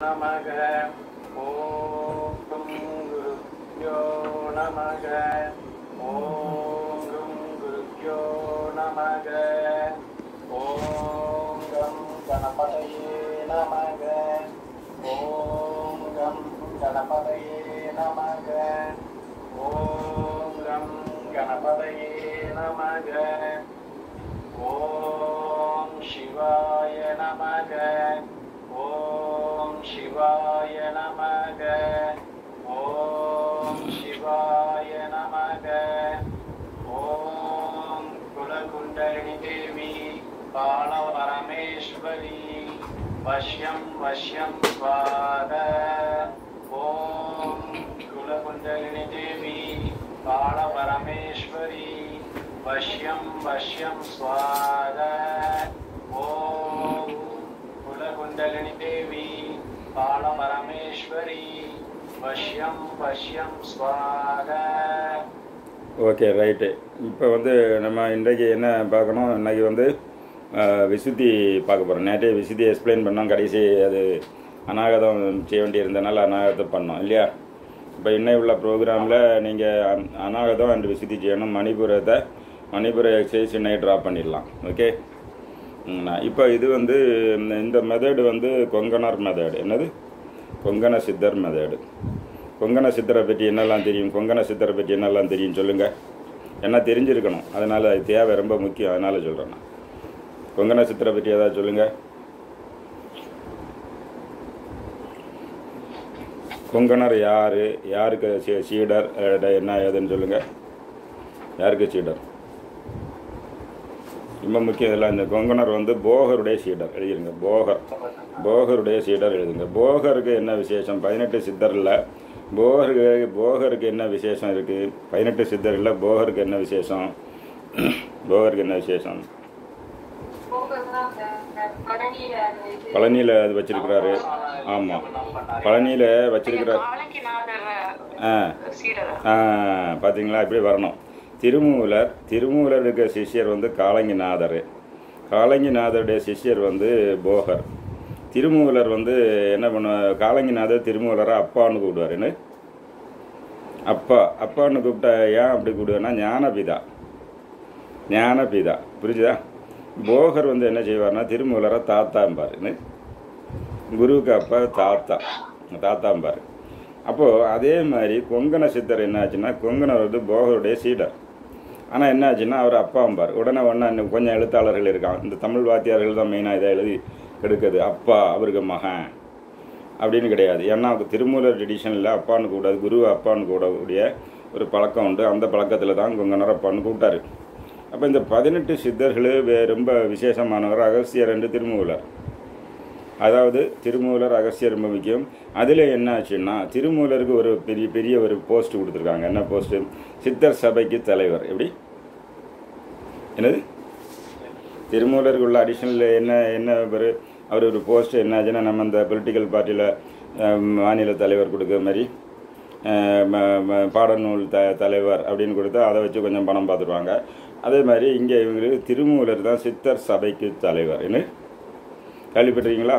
நமக ஓம் கும் குருப்யோ நமக ஓம் கும் குருப்யோ நமக ஓம் கம் கணபதையே நமக ஓம் கம் கணபதையே நமக ஓம் கம் கணபதையே நமக ஓம் சிவாய நமக ஓம் சிவாய நமக ஓம் சிவாய நமக ஓம் குலகுண்டலினி தேவி பாலபரமேஸ்வரி வஷ்யம் வஷ்யம் ஸ்வாத ஓம் குலகுண்டலினி தேவி பாலபரமேஸ்வரி வஷ்யம் வஷ்யம் ஸ்வாத ஓம் குலகுண்டலினி தேவி பாலபரமேஸ்வரி வஷ்யம் வஷ்யம் ஸ்வாத ஓகே ரைட்டு இப்போ வந்து நம்ம இன்றைக்கு என்ன பார்க்கணும் இன்றைக்கி வந்து அஹ், விசுத்தி பார்க்க போகிறோம் நேற்றே விசுத்தி எக்ஸ்பிளைன் பண்ணோம் கடைசி அது அநாகதம் செய்ய வேண்டியிருந்தனால அநாகதத்தை பண்ணோம் இல்லையா இப்போ இன்னை உள்ள ப்ரோக்ராமில் நீங்கள் அநாகதம் அண்ட் விசுத்தி செய்யணும் மணிபுரத்தை மணிபுர எக்ஸசைஸ் இன்னை ட்ராப் பண்ணிடலாம் ஓகே இப்போ இது வந்து இந்த- இந்த மெத்தடு வந்து கொங்கணர் மெத்தடு என்னது கொங்கண சித்தர் மெத்தடு கொங்கண சித்தரை பற்றி என்னெல்லாம் தெரியும் கொங்கண சித்தரை பற்றி என்னெல்லாம் தெரியும் சொல்லுங்கள் என்ன தெரிஞ்சிருக்கணும் அதனால் அது தேவை ரொம்ப முக்கியம் அதனால் சொல்கிறேன் நான் கொங்கண சித்தரை பற்றி ஏதாவது சொல்லுங்கள் கொங்கணர் யார் யாருக்கு சீ- சீடர் அஹ், என்ன ஏதுன்னு சொல்லுங்கள் யாருக்கு சீடர் ரொம்ப முக்கியம் இதெல்லாம் இந்த கொங்கணர் வந்து போகருடைய சீடர் எழுதிருங்க போகர் போகருடைய சீடர் எழுதுங்க போகருக்கு என்ன விசேஷம் பதினெட்டு சித்தரில் போகருக்கு போகருக்கு என்ன விசேஷம் இருக்குது பதினெட்டு சித்தரில் போகருக்கு என்ன விசேஷம் போகருக்கு என்ன விசேஷம் பழனியில் அது வச்சிருக்கிறாரு ஆமாம் பழனியில் வச்சிருக்கிறார் ஆ ஆ, பாத்தீங்களா இப்படி வரணும் திருமூலர் திருமூலர் இருக்க சிஷ்யர் வந்து காலங்கிநாதர் காலங்கிநாதருடைய சிஷ்யர் வந்து போகர் திருமூலர் வந்து என்ன பண்ண காலங்கிநாதர் திருமூலரை அப்பான்னு கூப்பிடுவார் என்ன அப்பா அப்பான்னு கூப்பிட்டா ஏன் அப்படி கூப்பிடுவேன்னா ஞானபிதா ஞானபிதா புரிஞ்சுதா போகர் வந்து என்ன செய்வார்னா திருமூலரை தாத்தாம்பார் என்ன குருவுக்கு அப்பா தாத்தா தாத்தாம்பார் அப்போது அதே மாதிரி கொங்கண சித்தர் என்ன ஆச்சுன்னா கொங்கணர் வந்து போகருடைய சீடர் ஆனால் என்ன ஆச்சுன்னா அவர் அப்பாம்பார் உடனே ஒன்றா இன்னும் கொஞ்சம் எழுத்தாளர்கள் இருக்கான் இந்த தமிழ் வாத்தியார்கள் தான் மெயினாக இதை எழுதி எடுக்குது அப்பா அவருக்கு மகன் அப்படின்னு கிடையாது ஏன்னா திருமூலர் ட்ரெடிஷனில் அப்பான்னு கூடாது குரு அப்பான்னு கூடக்கூடிய ஒரு பழக்கம் உண்டு அந்த பழக்கத்தில் தான் கொங்கணர் அப்பான்னு கூப்பிட்டாரு அப்போ இந்த பதினெட்டு சித்தர்கள் வே- ரொம்ப விசேஷமானவர் அகஸ்தியர் என்று திருமூலர் அதாவது திருமூலர் அகஸ்தியர் ரொம்ப முக்கியம் அதில் என்ன ஆச்சுன்னா திருமூலருக்கு ஒரு பெரிய பெரிய ஒரு போஸ்ட் கொடுத்துருக்காங்க என்ன போஸ்ட்டு சித்தர் சபைக்கு தலைவர் எப்படி என்னது திருமூலருக்கு உள்ள அடிஷனல் என்ன என்ன ஒரு அவர் ஒரு போஸ்ட் என்ன ஆச்சுன்னா நம்ம இந்த பொலிட்டிக்கல் பார்ட்டியில் மாநில தலைவர் கொடுக்குற மாதிரி அஹ், ம- ம- பாடநூல் த தலைவர் அப்படின்னு கொடுத்தா அதை வச்சு கொஞ்சம் பணம் பார்த்துருவாங்க அதே மாதிரி இங்கே இவங்களுக்கு திருமூலர் தான் சித்தர் சபைக்கு தலைவர் என்ன கேள்விப்பட்டிருக்கீங்களா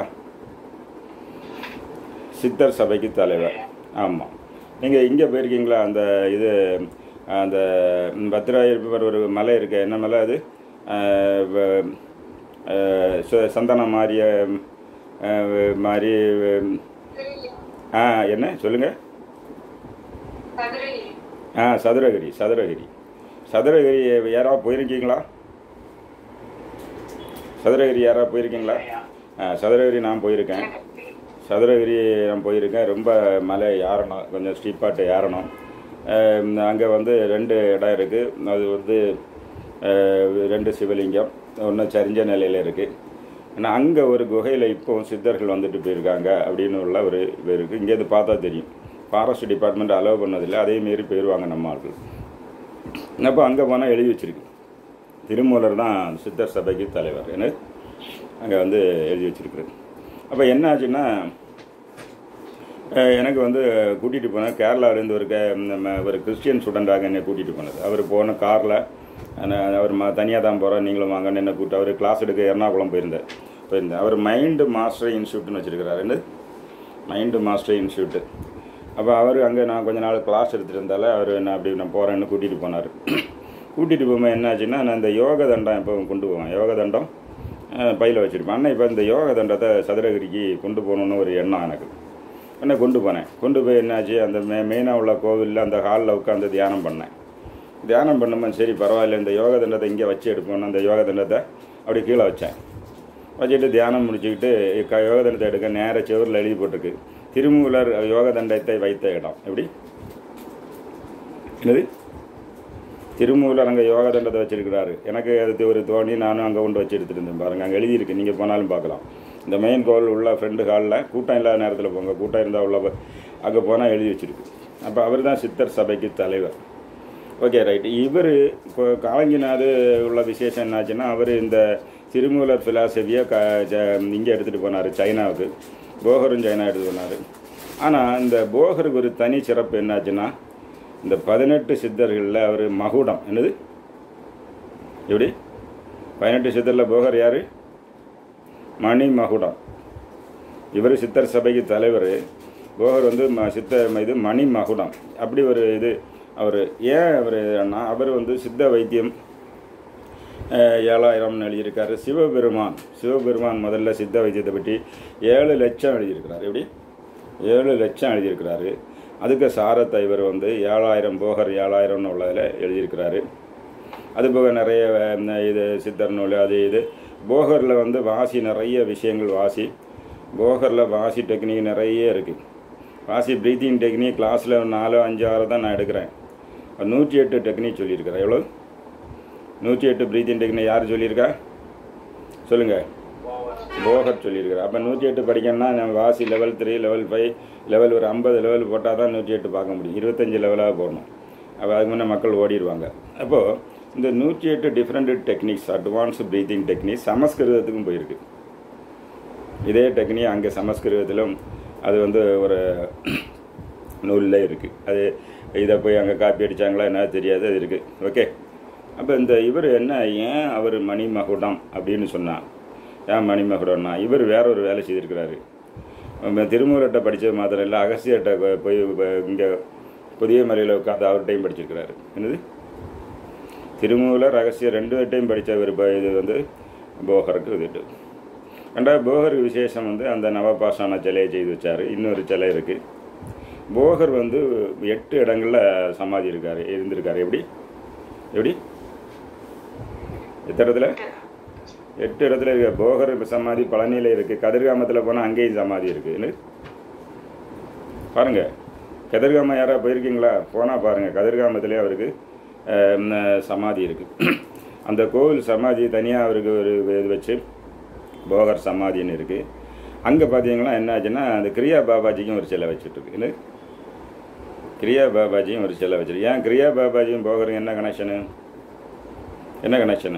சித்தர் சபைக்கு தலைவர் ஆமாம் நீங்கள் இங்கே போயிருக்கீங்களா அந்த இது அந்த பத்ராயர் ஒரு மலை இருக்கு என்ன மலை அது அஹ், வ- அஹ், சு- சந்தனம் மாறிய அஹ், மாதிரி ஆ என்ன சொல்லுங்கள் ஆ சதுரகிரி சதுரகிரி சதுரகிரி யாராவது போயிருக்கீங்களா சதுரகிரி யாராவது போயிருக்கீங்களா ஆ சதுரகிரி நான் போயிருக்கேன் சதுரகிரி நான் போயிருக்கேன் ரொம்ப மலை ஏறணும் கொஞ்சம் ஸ்டீப்பாட்டு ஏறணும் அங்கே வந்து ரெண்டு இடம் இருக்குது அது வந்து அஹ், ரெண்டு சிவலிங்கம் ஒன்று சரிஞ்ச நிலையில் இருக்குது ஆனால் அங்கே ஒரு குகையில் இப்போவும் சித்தர்கள் வந்துட்டு போயிருக்காங்க அப்படின்னு உள்ள ஒரு இது இருக்குது இங்கேருந்து பார்த்தா தெரியும் ஃபாரஸ்ட் டிபார்ட்மெண்ட் அலோவ் பண்ணதில்லை அதே மாரி போயிடுவாங்க நம்ம ஆட்கள் அப்போ அங்கே போனால் எழுதி வச்சிருக்கு திருமூலர் தான் சித்தர் சபைக்கு தலைவர் என்ன அங்கே வந்து எழுதி வச்சிருக்குது அப்போ என்ன ஆச்சுன்னா அஹ், எனக்கு வந்து கூட்டிகிட்டு போனேன் கேரளாவிலேருந்து ஒரு கே- நம்ம ஒரு கிறிஸ்டியன் ஸ்டூடெண்டாக என்னை கூட்டிகிட்டு போனது அவர் போன காரில் அவர் ம தனியாக தான் போகிறோம் நீங்களும் வாங்கன்னு என்ன கூப்பிட்டு அவர் கிளாஸ் எடுக்க எர்ணாகுளம் போயிருந்தார் போயிருந்தேன் அவர் மைண்டு மாஸ்டர் இன்ஸ்டியூட்னு வச்சுருக்கிறாரு என்ன மைண்டு மாஸ்டர் இன்ஸ்டியூட்டு அப்போ அவர் அங்கே நான் கொஞ்ச நாள் கிளாஸ் எடுத்துகிட்டு இருந்தால அவர் என்ன அப்படி நான் போகிறேன்னு கூட்டிகிட்டு போனார் கூட்டிகிட்டு போகும்போது என்னாச்சுன்னா நான் இந்த யோக தண்டம் இப்போ கொண்டு போவேன் யோக தண்டம் பையில் வச்சுருப்பேன் அண்ணன் இப்போ இந்த யோக தண்டத்தை சதுரகிரிக்கு கொண்டு போகணுன்னு ஒரு எண்ணம் எனக்கு உடனே கொண்டு போனேன் கொண்டு போய் என்னாச்சு அந்த மெ மெயினாக உள்ள கோவிலில் அந்த ஹாலில் உட்காந்து தியானம் பண்ணேன் தியானம் பண்ணும்போது சரி பரவாயில்ல இந்த யோக தண்டத்தை இங்கே வச்சு எடுப்போம்னு அந்த யோக தண்டத்தை அப்படி கீழே வச்சேன் வச்சுட்டு தியானம் முடிச்சுக்கிட்டு க யோக தண்டத்தை எடுக்க நேர செவரில் எழுதி போட்டிருக்கு திருமூலர் யோக தண்டத்தை வைத்த இடம் எப்படி என்னது திருமூலர் அங்கே யோக தண்டத்தை வச்சிருக்கிறாரு எனக்கு அது ஒரு தோணி நானும் அங்கே கொண்டு வச்சு எடுத்துட்டு இருந்தேன் பாருங்கள் அங்கே எழுதியிருக்கு நீங்கள் போனாலும் பார்க்கலாம் இந்த மெயின் கோவில் உள்ள ஃப்ரெண்டு ஹாலில் கூட்டம் இல்லாத நேரத்தில் போங்க கூட்டம் இருந்தால் உள்ள போ- அங்கே போனால் எழுதி வச்சிருக்கு அப்போ அவர் தான் சித்தர் சபைக்கு தலைவர் ஓகே ரைட் இவர் இப்போ காலங்கிநாது உள்ள விசேஷம் என்னாச்சுன்னா அவர் இந்த திருமூலர் ஃபிலாசபியை க இங்கே எடுத்துகிட்டு போனார் சைனாவுக்கு போகரும் சைனா எடுத்துட்டு போனார் ஆனால் இந்த போகருக்கு ஒரு தனி சிறப்பு என்னாச்சுன்னா இந்த பதினெட்டு சித்தர்களில் அவர் மகுடம் என்னது எப்படி பதினெட்டு சித்தரில் போகர் யார் மணி மகுடம் இவர் சித்தர் சபைக்கு தலைவர் போகர் வந்து ம சித்த இது மணி மகுடம் அப்படி ஒரு இது அவர் ஏன் அவர் அவர் வந்து சித்த வைத்தியம் அஹ், ஏழாயிரம்னு எழுதியிருக்காரு சிவபெருமான் சிவபெருமான் முதல்ல சித்த வைத்தியத்தை பற்றி ஏழு லட்சம் எழுதியிருக்கிறார் எப்படி ஏழு லட்சம் எழுதியிருக்கிறாரு அதுக்கு சாரத்தை இவர் வந்து ஏழாயிரம் போகர் ஏழாயிரம்னு உள்ளதில் எழுதியிருக்கிறாரு அதுபோக நிறைய அஹ், இது சித்தர் நூல் அது இது போகரில் வந்து வாசி நிறைய விஷயங்கள் வாசி போகரில் வாசி டெக்னிக் நிறைய இருக்குது வாசி ப்ரீத்திங் டெக்னிக் கிளாஸில் நாலோ அஞ்சு ஆறு தான் நான் எடுக்கிறேன் நூற்றி எட்டு டெக்னிக் சொல்லியிருக்கிறேன் எவ்வளோ நூற்றி எட்டு ப்ரீத்திங் டெக்னிக் யார் சொல்லியிருக்கா சொல்லுங்கள் போகர் சொல்லியிருக்கிறார் அப்போ நூற்றி எட்டு படிக்கணும்னா நம்ம வாசி level three level five level ஒரு ஐம்பது லெவல் போட்டால் தான் நூற்றி எட்டு பார்க்க முடியும் இருபத்தஞ்சி லெவலாக போடணும் அப்போ அதுக்கு முன்னே மக்கள் ஓடிடுவாங்க அப்போது இந்த நூற்றி எட்டு different techniques advance breathing techniques சமஸ்கிருதத்துக்கும் போயிருக்கு இதே டெக்னிக் அங்கே சமஸ்கிருதத்திலும் அது வந்து ஒரு நூலில் இருக்குது அது இதை போய் அங்கே காப்பி அடித்தாங்களா என்ன தெரியாது அது இருக்குது ஓகே அப்போ இந்த இவர் என்ன ஏன் அவர் மணிமகுடம் அப்படின்னு சொன்னான் ஏன் மணிமகுடம்னா இவர் வேற ஒரு வேலை செய்திருக்கிறாரு நம்ம திருமூலட்டை படித்தது மாத்திரம் இல்லை அகசியர்கிட்ட கொ- போய் இங்கே புதிய மலையில் உட்காந்து அவர்கிட்டையும் படிச்சிருக்கிறாரு என்னது திருமூலர் ரகசியம் ரெண்டு வட்டையும் படித்தவர் இது வந்து போகருக்கு இதுட்டு ரெண்டாவது போகருக்கு விசேஷம் வந்து அந்த நவபாஷான சிலையை செய்து வச்சார் இன்னொரு சிலை இருக்குது போகர் வந்து எட்டு இடங்களில் சமாதி இருக்கார் இருந்திருக்காரு எப்படி எப்படி எத்தனை இடத்துல எட்டு இடத்துல இருக்கு போகர் சமாதி பழனியில் இருக்குது கதிர்காமத்தில் போனால் அங்கேயும் சமாதி இருக்குது என்ன பாருங்கள் கதிர்காமம் யாராவது போயிருக்கீங்களா போனால் பாருங்கள் கதிர்காமத்திலே அவருக்கு அஹ், ம், சமாதி இருக்குது அந்த கோவில் சமாதி தனியாக அவருக்கு ஒரு இது வச்சு போகர் சமாதின்னு இருக்குது அங்கே பார்த்தீங்கன்னா என்ன ஆச்சுன்னா அந்த கிரியா பாபாஜிக்கும் ஒரு சிலை வச்சுட்ருக்கு இல்லை கிரியா பாபாஜியும் ஒரு சிலை வச்சிருக்கு ஏன் கிரியா பாபாஜியும் போகரும் என்ன கனெக்ஷனு என்ன கனெக்ஷனு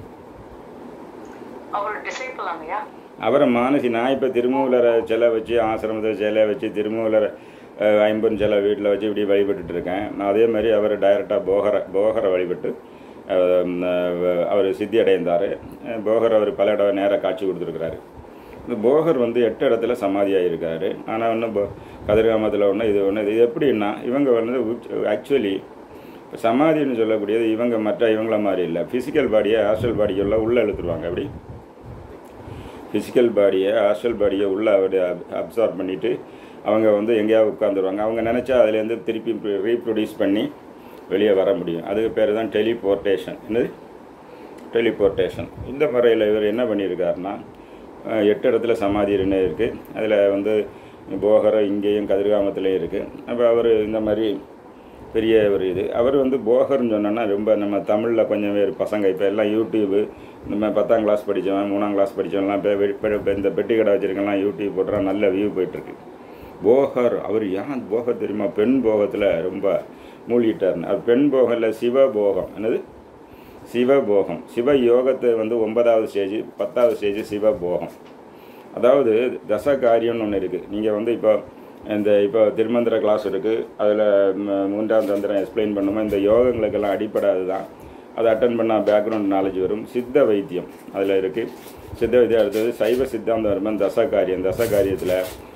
அவரோட டிசைபிள் இல்லையா அவரை மானசி நான் இப்போ திருமூலரை சிலை வச்சு ஆசிரமத்தை சிலை வச்சு திருமூலரை அஹ், ஐம்பொன் சிலை வீட்டில் வச்சு இப்படி வழிபட்டுட்டு இருக்கேன் நான் அதே மாதிரி அவர் டைரெக்டாக போகரை போகரை வழிபட்டு அவர் சித்தி அடைந்தார் போகர் அவர் பல இடம் நேராக காட்சி கொடுத்துருக்கிறாரு இந்த போகர் வந்து எட்டு இடத்துல சமாதியாக இருக்காரு ஆனால் ஒன்று போ கதிர்காமத்தில் ஒன்று இது ஒன்று இது எப்படின்னா இவங்க வந்து ஆக்சுவலி சமாதின்னு சொல்லக்கூடியது இவங்க மற்ற இவங்கள மாதிரி இல்லை ஃபிசிக்கல் பாடியை ஹாஸ்டல் பாடிக்குள்ள உள்ளே இழுத்துருவாங்க அப்படி ஃபிசிக்கல் பாடியை ஹாஸ்டல் பாடியை உள்ளே அப்படி அப்சார்ப் பண்ணிவிட்டு அவங்க வந்து எங்கேயாவது உட்காந்துருவாங்க அவங்க நினச்சா அதுலேருந்து திருப்பி ரீப்ரொடியூஸ் பண்ணி வெளியே வர முடியும் அதுக்கு பேர் தான் டெலிபோர்ட்டேஷன் என்னது டெலிபோர்ட்டேஷன் இந்த முறையில் இவர் என்ன பண்ணியிருக்காருன்னா அஹ், எட்டு இடத்துல சமாதி என்ன இருக்குது அதில் வந்து போகரம் இங்கேயும் கதிர்காமத்துலேயும் இருக்குது அப்போ அவர் இந்த மாதிரி பெரிய ஒரு இது அவர் வந்து போகர்னு சொன்னோன்னா ரொம்ப நம்ம தமிழில் கொஞ்சம் பேர் பசங்க இப்போ எல்லாம் யூடியூபு நம்ம பத்தாம் கிளாஸ் படித்தவன் மூணாம் கிளாஸ் படித்தவன்லாம் இப்போ வெ- இப்போ இப்போ இந்த பெட்டி கடை வச்சுருக்கலாம் யூடியூப் போட்டுறா நல்ல வியூ போயிட்டுருக்கு போகர் அவர் யான் போகர் தெரியுமா பெண் போகத்தில் ரொம்ப மூழ்கிட்டார்னு அவர் பெண் போகம் இல்லை சிவபோகம் என்னது சிவபோகம் சிவ யோகத்தை வந்து ஒன்பதாவது ஸ்டேஜ் பத்தாவது ஸ்டேஜ் சிவபோகம் அதாவது தச காரியம்னு ஒன்று இருக்குது நீங்கள் வந்து இப்போ இந்த இப்போ திருமந்திர கிளாஸ் இருக்குது அதில் மூன்றாம் தந்திரம் எக்ஸ்பிளைன் பண்ணுமோ இந்த யோகங்களுக்கெல்லாம் அடிப்படை அதுதான் அதை அட்டன் பண்ணால் பேக்ரவுண்ட் நாலேஜ் வரும் சித்த வைத்தியம் அதில் இருக்குது சித்த வைத்தியம் அடுத்தது சைவ சித்தாந்தம் வரும்போது தச காரியம் தச காரியத்தில்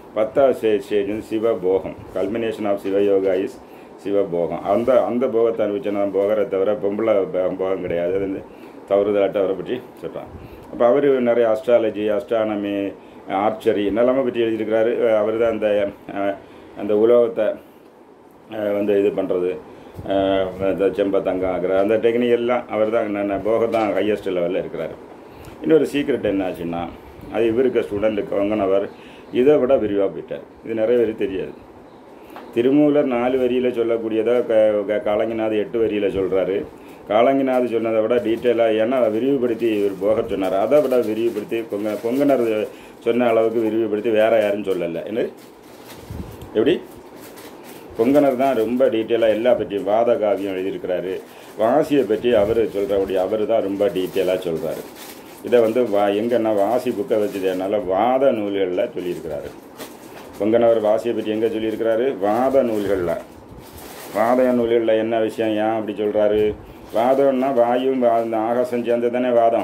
பத்தாவது ஸ்டேஜ் ஸ்டேஜ் வந்து சிவபோகம் culmination of Shivayoga is Shivabhogam அந்த அந்த போகத்தை அனுபவிச்சு நான் போகிறத தவிர பொம்பளை போ- போகம் கிடையாது அது வந்து தவறுதலாட்ட அவரை பற்றி சொல்கிறான் அப்போ அவர் நிறைய அஸ்ட்ராலஜி அஸ்ட்ரானமி ஆர்ச்சரி இதெல்லாமே பற்றி எழுதியிருக்கிறாரு அவர் தான் அந்த அஹ், அந்த உலோகத்தை அஹ், வந்து இது பண்ணுறது இந்த செம்ப தங்கம் ஆகிற அந்த டெக்னிக் எல்லாம் அவர் தான் நான் போக தான் ஹையஸ்ட் லெவலில் இருக்கிறாரு இன்னொரு சீக்ரெட் என்ன ஆச்சுன்னா அது இவருக்கு ஸ்டூடெண்ட்டுக்கு வங்கனவர் இதை விட விரிவாக போயிட்டார் இது நிறைய பேருக்கு தெரியாது திருமூலர் நாலு வரியில் சொல்லக்கூடியதை க க- காலங்கிநாத் எட்டு வரியில் சொல்கிறாரு காலங்கிநாத் சொன்னதை விட டீட்டெயிலாக ஏன்னா விரிவுபடுத்தி இவர் போக சொன்னார் அதை விட விரிவுபடுத்தி கொங்க கொங்கனர் சொன்ன அளவுக்கு விரிவுபடுத்தி வேற யாரும் சொல்லலை என்ன எப்படி கொங்கனர் தான் ரொம்ப டீட்டெயிலாக எல்லா பற்றியும் வாத காவியம் எழுதியிருக்கிறாரு வாசியை பற்றி அவர் சொல்கிறபடி அவர் தான் ரொம்ப டீட்டெயிலாக சொல்கிறாரு இதை வந்து வா எங்கன்னா வாசி புக்கை வச்சதுனால வாத நூல்களில் சொல்லியிருக்கிறாரு கொங்கனவர் வாசியை பற்றி எங்கே சொல்லியிருக்கிறாரு வாத நூல்களில் வாத நூல்களில் என்ன விஷயம் ஏன் அப்படி சொல்கிறாரு வாதம்னா வாயும் வா- அந்த ஆகாசம் சேர்ந்து தானே வாதம்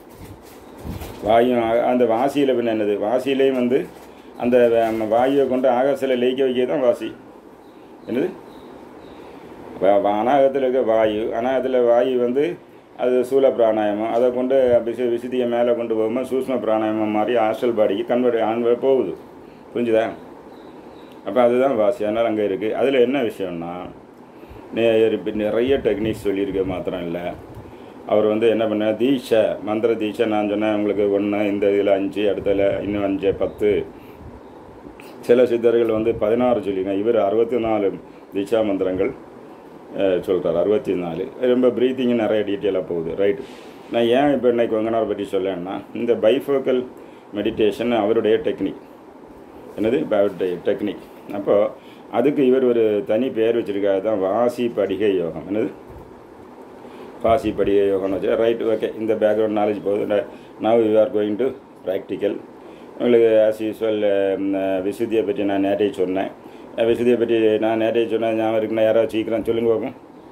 வாயும் ஆ- அந்த வாசியில் பின்ன என்னது வாசியிலையும் வந்து அந்த வ- வாயுவை கொண்டு ஆகாசத்தில் லயிக்க வைக்க தான் வாசி என்னது வ- வ- அநாகத்தில் இருக்க வாயு அநாகத்தில் வாயு வந்து அது சூல பிராணாயாமம் அதை கொண்டு விசு விசுதியை மேலே கொண்டு போகும்போது சூஷ்ம பிராணாயாமம் மாதிரி ஹாஸ்டல் பாடிக்கு கன்வெர்ட் ஆன்வ போகுது புரிஞ்சுதா அப்போ அதுதான் வாசி அதனால் அங்கே இருக்குது அதில் என்ன விஷயம்னா நே- இப்ப நிறைய டெக்னிக்ஸ் சொல்லியிருக்க மாத்திரம் இல்லை அவர் வந்து என்ன பண்ண தீட்சை மந்திர தீட்சை நான் சொன்னேன் உங்களுக்கு ஒன்று இந்த இதில் அஞ்சு அடுத்ததில் இன்னும் அஞ்சு பத்து சில சித்தர்கள் வந்து பதினாறு சொல்லியிருக்காங்க இவர் அறுபத்தி நாலு தீட்சா மந்திரங்கள் சொல்கிறார் அறுபத்தி நாலு ரொம்ப ப்ரீத்திங்கு நிறைய டீட்டெயிலாக போகுது ரைட் நான் ஏன் இப்போ இன்னைக்கு வங்கனார் பற்றி சொல்லேன்னா இந்த பைஃபோக்கல் மெடிடேஷன் அவருடைய டெக்னிக் என்னது டெக்னிக் அப்போது அதுக்கு இவர் ஒரு தனி பெயர் வச்சுருக்காரு தான் வாசி படிகை யோகம் என்னது வாசி படிகை யோகம்னு வச்சு ரைட் ஓகே இந்த பேக்ரவுண்ட் நாலேஜ் போகுது now you are going to practical உங்களுக்கு ஆஸ் யூஸ்வல் விசுதியை பற்றி நான் நேரே சொன்னேன் அஹ் விசுதியை பற்றி நான் நேரே சொன்னேன் ஞாபகம் இருக்குன்னா யாராவது சீக்கிரம் சொல்லுங்க பார்ப்போம்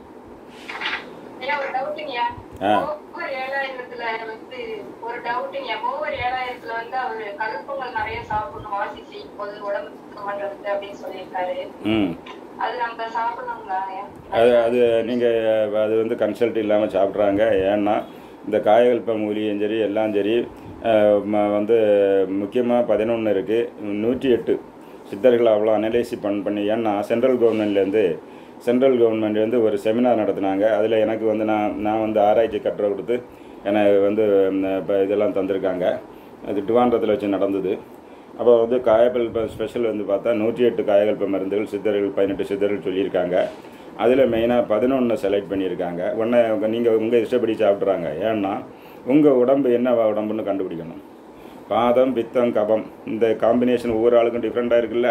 ஐயா, ஒரு டவுட்டுங்கய்யா. ஆ. ஒவ்வொரு ஏழாயிரத்துல வந்து ஒரு டவுட்டுங்கய்யா. ஒவ்வொரு ஏழாயிரத்துல வந்து அவரு கருப்பங்கள் நிறைய சாப்பிடணும் வாசி செய்யும் போது உடம்பு சுத்தம் பண்றதுக்கு அப்படின்னு சொல்லியிருக்காரு ம் அது நம்ம சாப்பிடணுங்களா ஐயா? அது அது நீங்கள் அது வந்து கன்சல்ட் இல்லாமல் சாப்பிட்றாங்க ஏன்னா இந்த காயகல்ப மூலிகையும் சரி எல்லாம் சரி அஹ், ம- வந்து முக்கியமாக பதினொன்று இருக்குது நூற்றி எட்டு சித்தர்கள் அவ்வளோ அனலைசி பண் பண்ணி ஏன்னா சென்ட்ரல் கவர்மெண்ட்லேருந்து சென்ட்ரல் கவர்மெண்ட்லேருந்து ஒரு செமினார் நடத்துனாங்க அதில் எனக்கு வந்து நான் நான் வந்து ஆராய்ச்சி கட்டுரை கொடுத்து எனக்கு வந்து இப்போ இதெல்லாம் தந்திருக்காங்க அது டுவாண்டத்தில் வச்சு நடந்தது அப்போ வந்து காயகல்ப ஸ்பெஷல் வந்து பார்த்தா நூற்றி எட்டு காயகல்ப மருந்துகள் சித்தர்கள் பதினெட்டு சித்தர்கள் சொல்லியிருக்காங்க அதில் மெயினாக பதினொன்று செலக்ட் பண்ணியிருக்காங்க உடனே நீங்கள் உங்கள் இஷ்டப்படி சாப்பிட்றாங்க ஏன்னா உங்கள் உடம்பு என்ன உடம்புன்னு கண்டுபிடிக்கணும் பாதம் பித்தம் கபம் இந்த காம்பினேஷன் ஒவ்வொரு ஆளுக்கும் டிஃப்ரெண்ட்டாக இருக்குல்ல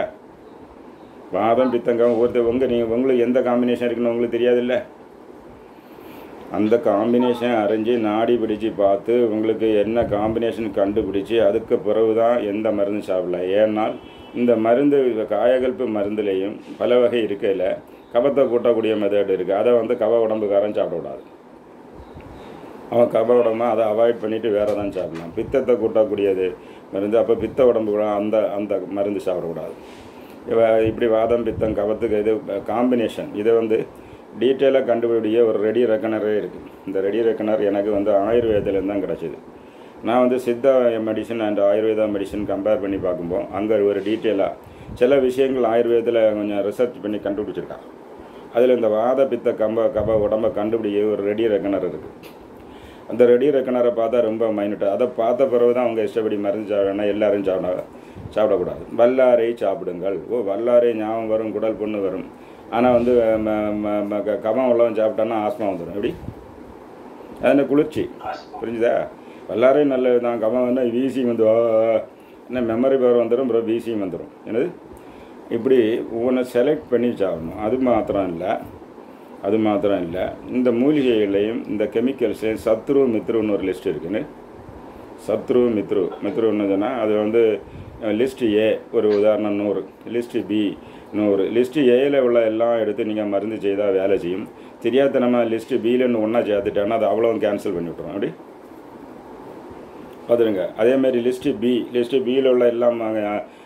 பாதம் பித்தம் கபம் ஒவ்வொருத்தர் உங்கள் நீங்கள் உங்களுக்கு எந்த காம்பினேஷன் இருக்குன்னு உங்களுக்கு தெரியாதுல்ல அந்த காம்பினேஷன் அறிஞ்சு நாடி பிடிச்சு பார்த்து உங்களுக்கு என்ன காம்பினேஷன் கண்டுபிடிச்சி அதுக்கு பிறகு தான் எந்த மருந்து சாப்பிடலாம் ஏன்னால் இந்த மருந்து காயகல்ப மருந்துலேயும் பல வகை இருக்கையில் கபத்தை கூட்டக்கூடிய மெத்தட் இருக்குது அதை வந்து கப உடம்புக்காரன் சாப்பிடக்கூடாது அவன் கப உடம்பா அதை அவாய்ட் பண்ணிவிட்டு வேறு தான் சாப்பிடலாம் பித்தத்தை கூட்டக்கூடியது மருந்து அப்போ பித்த உடம்பு கூட அந்த அந்த மருந்து சாப்பிடக்கூடாது இவ- இப்படி வாதம் பித்தம் கபத்துக்கு இது காம்பினேஷன் இதை வந்து டீட்டெயிலாக கண்டுபிடிக்க ஒரு ரெடி ரெக்கனரே இருக்குது இந்த ரெடி ரெக்கனர் எனக்கு வந்து ஆயுர்வேதிலேருந்து தான் கிடச்சிது நான் வந்து Siddha medicine and Ayurveda medicine compare பண்ணி பார்க்கும்போது அங்கே ஒரு டீட்டெயிலாக சில விஷயங்கள் ஆயுர்வேதத்தில் கொஞ்சம் ரிசர்ச் பண்ணி கண்டுபிடிச்சிருக்காங்க அதில் இந்த வாத பித்த கம்ப கப உடம்பை கண்டுபிடிக்க ஒரு ரெடி ரெக்கனர் இருக்குது அந்த ரெடி ரெக்கனரை பார்த்தா ரொம்ப மைனூட்டாக அதை பார்த்த பிறகு தான் அவங்க இஷ்டப்படி மருந்து சாப்பிடணும் எல்லாரும் சாப்பிட சாப்பிடக்கூடாது வல்லாரை சாப்பிடுங்கள் ஓ வல்லாரை ஞாபகம் வரும் குடல் புண்ணு வரும் ஆனால் வந்து ம- ம- ம- க- கபம் உள்ளவன் சாப்பிட்டான்னா ஆஸ்மா வந்துடும் எப்படி அது என்ன குளிர்ச்சி புரிஞ்சுதா வல்லாரே நல்லது தான் கபம் வந்து வீசிங் வந்து ஆ, ஆ. என்ன மெமரி பவர் வந்துடும் அப்புறம் வீசிங் வந்துடும் என்னது இப்படி ஒவ்வொன்று செலக்ட் பண்ணி சாப்பிடணும் அது மாத்திரம் இல்லை அது மாத்திரம் இல்லை இந்த மூலிகைகளையும் இந்த கெமிக்கல்ஸையும் சத்ரு மித்ருன்னு ஒரு லிஸ்ட் இருக்குன்னு சத்ரு மித்ரு மித்ருன்னு சொன்னால் அது வந்து லிஸ்ட் ஏ ஒரு உதாரணம் நூறு லிஸ்ட் பி நூறு லிஸ்ட் ஏயில் உள்ள எல்லாம் எடுத்து நீங்கள் மருந்து செய்தால் வேலை செய்யும் தெரியாதனமாக லிஸ்ட் பியிலன்னு ஒன்றா சேர்த்துட்டேன்னா அது அவ்வளோ கேன்சல் பண்ணி விட்ருவோம் அப்படி பார்த்துருங்க அதேமாரி லிஸ்ட்டு பி லிஸ்ட்டு பியில் உள்ள எல்லாம்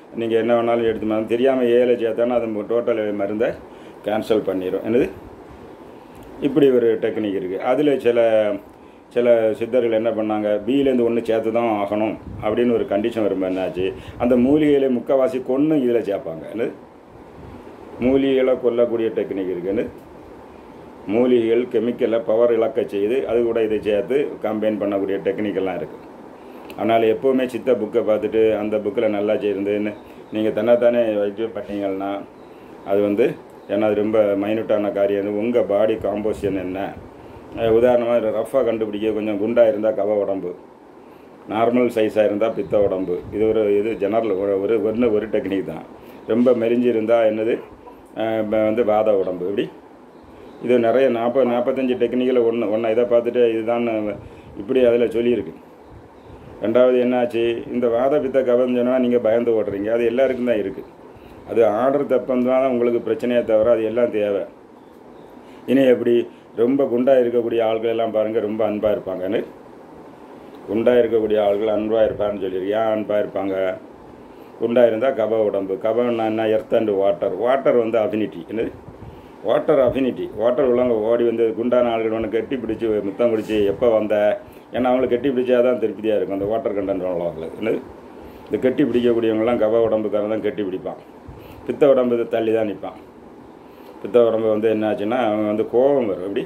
நீங்கள் என்ன வேணாலும் எடுத்து மருந்து தெரியாமல் ஏல சேர்த்தானா அது டோட்டல் மருந்தை கேன்சல் பண்ணிடும் என்னது இப்படி ஒரு டெக்னிக் இருக்குது அதில் சில சில சித்தர்கள் என்ன பண்ணாங்க பியிலேருந்து ஒன்று சேர்த்து தான் ஆகணும் அப்படின்னு ஒரு கண்டிஷன் வரும்போது என்னாச்சு அந்த மூலிகையில முக்கால்வாசி கொன்று இதில் சேர்ப்பாங்க என்னது மூலிகைகளை கொல்லக்கூடிய டெக்னிக் இருக்குன்னு மூலிகைகள் கெமிக்கலை பவர் இழக்க செய்து அது கூட இதை சேர்த்து கம்பைன் பண்ணக்கூடிய டெக்னிக்கெல்லாம் இருக்குது அதனால் எப்போவுமே சித்த புக்கை பார்த்துட்டு அந்த புக்கில் நல்லா செய்யிருந்துன்னு நீங்கள் தன்னைத்தானே வைத்தியம் பண்ணீங்கன்னா அது வந்து ஏன்னா அது ரொம்ப மைனூட்டான காரியம் உங்கள் பாடி காம்போசிஷன் என்ன அஹ் உதாரணமாக ரஃப்பாக கண்டுபிடிக்க கொஞ்சம் குண்டாக இருந்தால் கவ உடம்பு நார்மல் சைஸாக இருந்தால் பித்த உடம்பு இது ஒரு இது ஜெனரல் ஒரு ஒரு ஒன்று ஒரு டெக்னிக் தான் ரொம்ப மெலிஞ்சு இருந்தால் என்னது அஹ் ப- வந்து வாத உடம்பு இப்படி இது நிறைய நாற்பது நாற்பத்தஞ்சு டெக்னிக்கில் ஒன்று ஒன்று இதை பார்த்துட்டு இதுதான் இப்படி அதில் சொல்லியிருக்கு ரெண்டாவது என்னாச்சு இந்த வாத பித்த கவம் சொன்னால் நீங்கள் பயந்து ஓடுறீங்க அது எல்லாருக்கும் தான் இருக்குது அது ஆர்டர் தப்பந்தான் உங்களுக்கு பிரச்சனையே தவிர அது எல்லாம் தேவை இனி எப்படி ரொம்ப குண்டாக இருக்கக்கூடிய ஆட்கள் எல்லாம் பாருங்கள் ரொம்ப அன்பாக இருப்பாங்கன்னு குண்டாக இருக்கக்கூடிய ஆட்கள் அன்பாக இருப்பான்னு சொல்லியிருக்கு ஏன் அன்பாக இருப்பாங்க குண்டாக இருந்தால் கப உடம்பு கபம்னா என்ன எர்த் அண்ட் வாட்டர் வாட்டர் வந்து அஃபினிட்டி என்னது வாட்டர் அஃபினிட்டி வாட்டர் உள்ளவங்க ஓடி வந்து குண்டான ஆள்கள் ஒன்று கட்டி பிடிச்சி முத்தம் பிடிச்சி எப்போ வந்த ஏன்னா அவங்களை கட்டி பிடிச்சா தான் திருப்தியாக இருக்கும் அந்த வாட்டர் கண்டென்ட் உள்ளவங்களுக்கு என்னது இந்த கட்டி பிடிக்கக்கூடியவங்களாம் கப உடம்புக்காரன் தான் கட்டி பிடிப்பான் பித்த உடம்பு இதை தள்ளி தான் நிற்பான் பித்த உடம்பு வந்து என்னாச்சுன்னா அவன் வந்து கோபம் வரும் எப்படி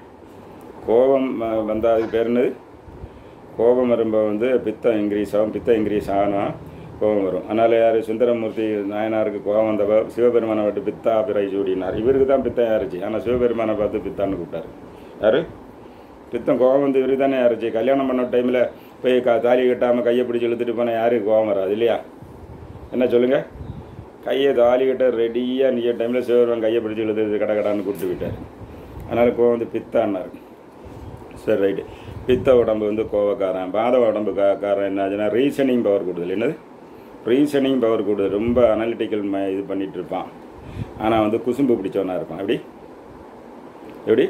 கோபம் வ- வந்தா அதுக்கு பேர் என்னது கோபம் வரும்போது வந்து பித்தம் இன்க்ரீஸ் ஆகும் பித்தம் இன்க்ரீஸ் ஆனால் கோபம் வரும் அதனால் யார் சுந்தரமூர்த்தி நாயனாருக்கு கோபம் வந்தப்ப சிவபெருமானை விட்டு பித்தா பிறை சூடினார் இவருக்கு தான் பித்தம் யாருச்சு ஆனால் சிவபெருமானை பார்த்து பித்தான்னு கூப்பிட்டாரு யார் பித்தம் கோபம் வந்து இவருக்கு தானே யாருச்சு கல்யாணம் பண்ண டைமில் போய் க தாலி கட்டாமல் கையை பிடிச்சி இழுத்துட்டு போனால் யாருக்கு கோபம் வராது இல்லையா என்ன சொல்லுங்கள் கையை தாலி கட்ட ரெடியாக நிற்கிற டைமில் சிவபெருமான் கையை பிடிச்சி இழுத்து கட கடான்னு கூப்பிட்டு விட்டார் அதனால் கோவம் வந்து பித்தான்னார் சரி ரைட்டு பித்த உடம்பு வந்து கோவக்காரன் பாத உடம்பு கா காரன் என்னாச்சுன்னா ரீசனிங் பவர் கூடுதல் என்னது ரீசனிங் பவர் கூடுதல் ரொம்ப அனலிட்டிக்கல் ம இது பண்ணிட்டு இருப்பான் ஆனால் வந்து குசும்பு பிடிச்சவனா இருப்பான் எப்படி எப்படி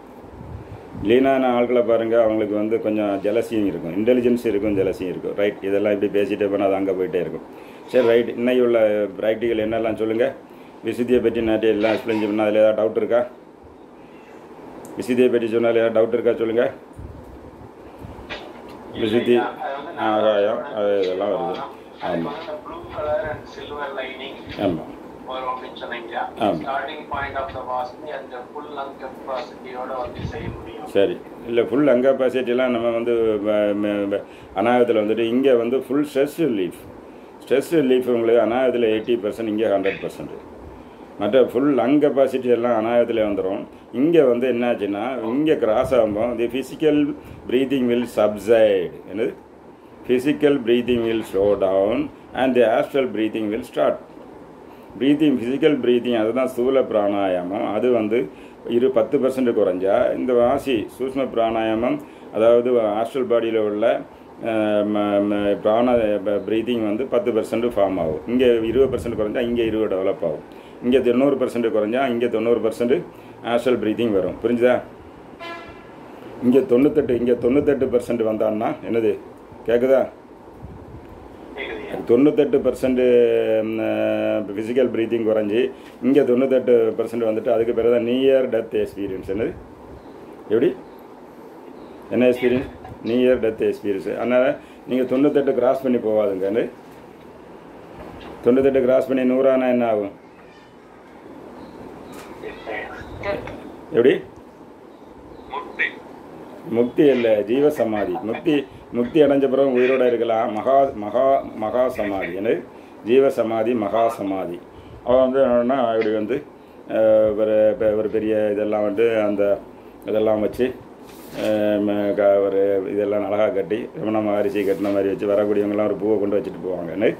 லீனான ஆட்களை பாருங்கள் அவங்களுக்கு வந்து கொஞ்சம் ஜலசியும் இருக்கும் இன்டெலிஜென்ஸ் இருக்கும் ஜலசியும் இருக்கும் ரைட் இதெல்லாம் இப்படி பேசிட்டே போனால் அது அங்கே போயிட்டே இருக்கும் சரி ரைட் இன்னைக்கு உள்ள ப்ராக்டிக்கல் என்னெல்லாம் சொல்லுங்கள் விசுத்தியை பற்றி நாட்டி எல்லாம் எக்ஸ்பிளைன் பண்ணால் அதில் ஏதாவது டவுட் இருக்கா விசுத்தியை பற்றி சொன்னால் ஏதாவது டவுட் இருக்கா சொல்லுங்கள் விசுத்தி ஆகாயம் அது இதெல்லாம் வருது ஆமாம் blue colour and silver lining ஆமாம் வரும் அப்படின்னு சொன்னீங்க ஆமா. ஸ்டார்டிங் பாயிண்ட் ஆஃப் த வாசனை அந்த ஃபுல் லங் கெப்பாசிட்டியோட வந்து செய்ய முடியும் சரி இல்லை ஃபுல் அங்க கெப்பாசிட்டிலாம் நம்ம வந்து அநாயகத்தில் வந்துட்டு இங்கே வந்து full stress relief stress relief உங்களுக்கு அநாயகத்தில் எயிட்டி பர்சன்ட் இங்கே ஹண்ட்ரட் பர்சன்ட் மற்ற ஃபுல் லங் கெப்பாசிட்டி எல்லாம் அநாயகத்தில் வந்துடும் இங்கே வந்து என்னாச்சுன்னா இங்கே கிராஸ் ஆகும்போது the physical breathing will subside என்னது physical breathing will slow down and the astral breathing will start breathing physical breathing அதுதான் ஸ்தூல பிராணாயாமம் அது வந்து இரு பத்து பர்சன்ட் குறைஞ்சா இந்த வாசி சூஷ்ம பிராணாயாமம் அதாவது ஆஸ்ட்ரல் பாடியில் உள்ள அஹ், ம- ம- பிராண ப்ரீத்திங் வந்து பத்து பர்சன்ட் ஃபார்ம் ஆகும் இங்கே இருபது பர்சன்ட் குறைஞ்சா இங்கே இருபது டெவலப் ஆகும் இங்கே தொண்ணூறு பர்சன்ட் குறைஞ்சா இங்கே தொண்ணூறு பர்சன்ட் ஆஸ்ட்ரல் ப்ரீத்திங் வரும் புரிஞ்சுதா இங்கே தொண்ணூத்தெட்டு இங்கே தொண்ணூத்தெட்டு பர்சன்ட் வந்தான்னா என்னது கேட்குதா கேக்குதுயா தொண்ணூத்தெட்டு பர்சன்ட் ஃபிசிக்கல் ப்ரீத்திங் குறைஞ்சி இங்கே தொண்ணூத்தெட்டு பர்சன்ட் வந்துட்டு அதுக்கு பிறகு தான் நியர் டெத் எக்ஸ்பீரியன்ஸ் என்னது எப்படி என்ன எக்ஸ்பீரியன்ஸ் நியர் டெத் எக்ஸ்பீரியன்ஸ் அதனால் நீங்கள் தொண்ணூத்தெட்டு கிராஸ் பண்ணி போகாதுங்க என்னது தொண்ணூத்தெட்டு கிராஸ் பண்ணி நூறானா என்ன ஆகும் எப்படி முக்தி முக்தி இல்லை ஜீவ சமாதி முக்தி முக்தி அடைஞ்ச பிறகு உயிரோட இருக்கலாம் மகா மகா மகா சமாதி என்ன ஜீவ சமாதி மகா சமாதி அவன் வந்து என்னன்னா இப்படி வந்து அஹ், ஒரு பெ- ஒரு பெரிய இதெல்லாம் வந்து அந்த இதெல்லாம் வச்சு அஹ், ம- க- ஒரு இதெல்லாம் அழகாக கட்டி ரமண மகரிஷி கட்டின மாதிரி வச்சு வரக்கூடியவங்கெல்லாம் ஒரு பூவை கொண்டு வச்சுட்டு போவாங்க என்ன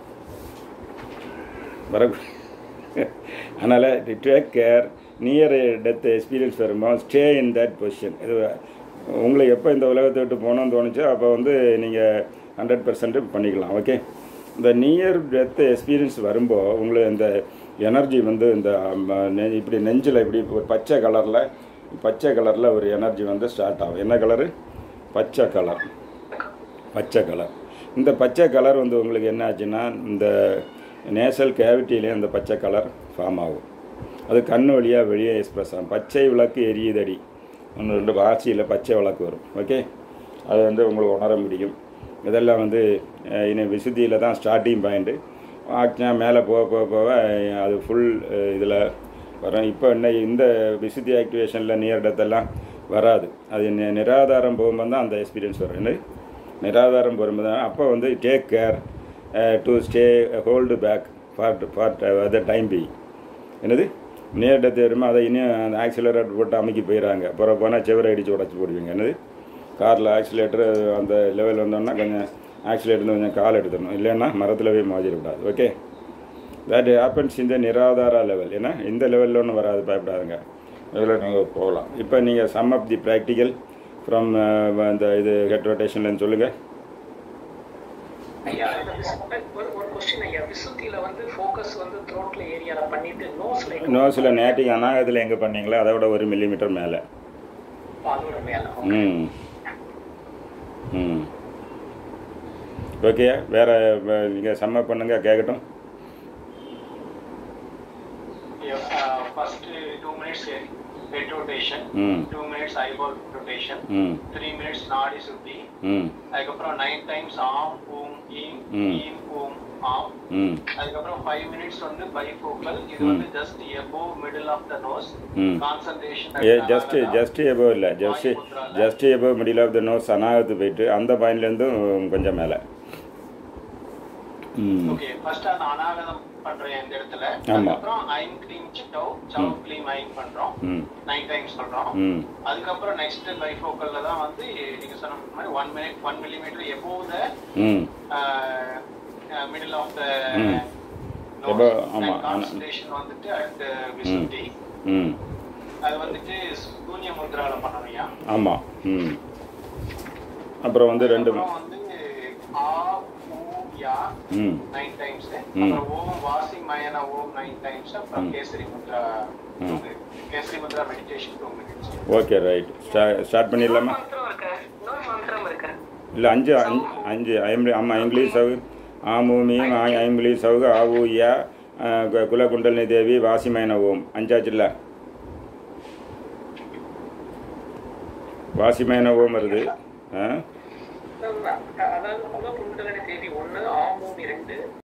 வரக்கூடிய அதனால் take care near death experience வரும்போது ஸ்டே இன் தட் பொசிஷன் இது உங்களை எப்போ இந்த உலகத்தை விட்டு போகணும்னு தோணுச்சோ அப்போ வந்து நீங்கள் ஹண்ட்ரட் பர்சன்ட் பண்ணிக்கலாம் ஓகே இந்த நியர் டெத் எக்ஸ்பீரியன்ஸ் வரும்போது உங்களுக்கு இந்த எனர்ஜி வந்து இந்த ம, நெ- இப்படி நெஞ்சில் இப்படி ஒரு பச்சை கலரில் பச்சை கலரில் ஒரு எனர்ஜி வந்து ஸ்டார்ட் ஆகும் என்ன கலரு பச்சை கலர் பச்சை கலர் இந்த பச்சை கலர் வந்து உங்களுக்கு என்ன ஆச்சுன்னா இந்த நேசல் கேவிட்டியிலே அந்த பச்சை கலர் ஃபார்ம் ஆகும் அது கண் வழியாக வெளியே எக்ஸ்பிரஸ் ஆகும் பச்சை விளக்கு எரியுதடி ஒன்று ரெண்டு வாசியில் பச்சை விளக்கு வரும் ஓகே அது வந்து உங்களுக்கு உணர முடியும் இதெல்லாம் வந்து அஹ், இன்னும் விசுத்தியில் தான் ஸ்டார்டிங் பாயிண்ட்டு ஆக்ஞா மேலே போக போக போக அஹ், அது ஃபுல் இதில் வரும் இப்போ என்ன இந்த விசுத்தி ஆக்டிவேஷனில் நியர் டெத்தெல்லாம் வராது அது நி- நிராதாரம் போகும்போது தான் அந்த எக்ஸ்பீரியன்ஸ் வரும் என்ன நிராதாரம் போகும்போது தான் அப்போ வந்து take care to stay hold back for for the time be என்னது நியர் டெத் வருமா அதை இன்னும் அந்த ஆக்சிலரேட்டர் போட்டு அமைக்கி போயிடறாங்க அப்புறம் போனால் செவரை அடித்து உடச்சி போடுவீங்க என்னது காரில் ஆக்சிலேட்டர் அந்த லெவல் வந்தோன்னா கொஞ்சம் ஆக்சிலேட்டர் கொஞ்சம் கால் எடுத்துடணும் இல்லைன்னா மரத்தில் போய் மோதிடக்கூடாது ஓகே தட் ஹேப்பன்ஸ் இந்த நிராதாரா லெவல் ஏன்னா இந்த லெவலில் ஒன்றும் வராது பயப்படாதுங்க இதில் நீங்கள் போகலாம் இப்போ நீங்கள் sum of the practical from அந்த இது ஹெட் ரொட்டேஷன்லன்னு சொல்லுங்கள் ஐயா இந்த விசு- ஒரு ஒரு கொஸ்டின் ஐயா விசுத்தியில வந்து ஃபோக்கஸ் வந்து த்ரோட்ல ஏரியால பண்ணிட்டு நோஸ்ல நோஸில் நேட்டிங் அநாகத்தில் எங்கே பண்ணீங்களோ அதை விட ஒரு மில்லிமீட்டர் மேலே அதோட மேல ம் ம் ஓகே வேறு நீங்கள் சம்ம பண்ணுங்க கேட்கட்டும் first two minutes head rotation hmm two minutes eyeball rotation hmm three minutes நாடி சுத்தி ம் அதுக்கப்புறம் நைன் டைம்ஸ் ஆம் ஊம் ஈம் ம். ஈம் ஊம் ஆம் ம் அதுக்கப்புறம் ஃபைவ் மினிட்ஸ் வந்து பைஃபோக்கல் இது வந்து just above middle of the nose hmm concentration uh just just above இல்லை just just above middle of the nose அநாகத்து போயிட்டு அந்த பாயிண்ட்லேருந்தும் கொஞ்சம் மேலே ம் ஓகே ஃபர்ஸ்ட் அந்த அனாகதம் பண்றேன் இந்த இடத்துல ஆமா. அதுக்கப்புறம் ஐம் க்ளீம் சிட்டவ் சவ் க்ளீம் ஐம் பண்றோம் ம் நைன் டைம்ஸ் பண்றோம் ம் அதுக்கப்புறம் நெக்ஸ்ட் பைஃபோக்கல்ல தான் வந்து நீங்க சொன்ன மாதிரி one minute one millimetre above the hmm middle of த ம். Above, ஆமா. கான்சன்ட்ரேஷன் வந்துட்டு அட் விசுத்தி ம் அது வந்துட்டு சூன்ய முத்ரால பண்ணணும்யா ஆமாம் ம் அப்புறம் வந்து ரெண்டு அப்புறம் வந்து ஆ ஊ யா ம் நைன் டைம்ஸ் ம். அப்புறம் ஓம் வாசி மயன ஓம் நைன் டைம்ஸ் அப்புறம் Khechari mudra hmm. Khechari mudra meditation two minutes okay right ஸ்டா ஸ்டார்ட் பண்ணிடலாமா மந்திரம் இருக்கு இன்னொரு மந்திரம் இருக்கு இல்லை அஞ்சு அஞ்சு அஞ்சு ஐம்பது ஆமாம் இங்கிலீஷ் சவு ஆமூமியும் ஐம்புலி சவுகு ஆவூயா குலகுண்டலினி தேவி வாசிமயன ஓம் அஞ்சாச்சுல்ல வாசிமயன ஓம் வருது ஆ அதாவது முதல் குண்டலனி தேதி ஒன்று ஆமூமி ரெண்டு